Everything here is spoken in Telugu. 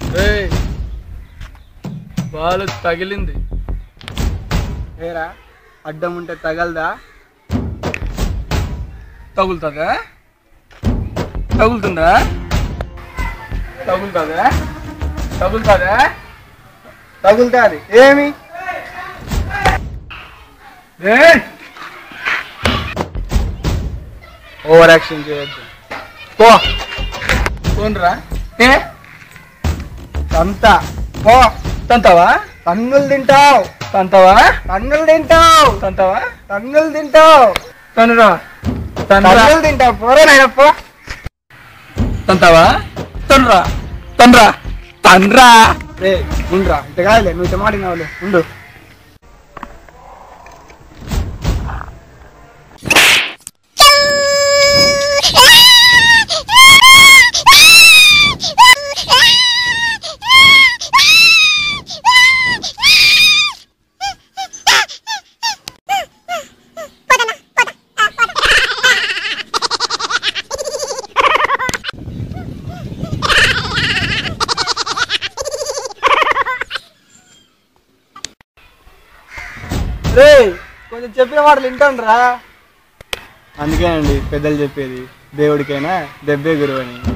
ఏయ్, బాల్ తగిలింది ఏరా అడ్డం ఉంటే తగలదా తగులుతుందా తగులుతుందా తగులుతుందా తగులుతుందా తగులుతాది ఏమి ఏయ్, ఓవర్ యాక్షన్ చేయొద్దు పో పోన్రా ఏ అంత పో తంతావా తన్నులు తింటావు తంతావా తన్నులు తింటావు తంతావా తన్నులు తింటావు తనురా తనురా తన్నులు తింటావు పోరా నాయన పో తంతావా తనురా తనరా తనరా రే ఉండురా ఇట్ట కాదులే నువ్వు ఇట్ట మాడినావులే ఉండు రే కొంచెం చెప్పిన మాటలు వింటాను రా అందుకేనండి పెద్దలు చెప్పేది దేవుడికైనా దెబ్బే గురువు అని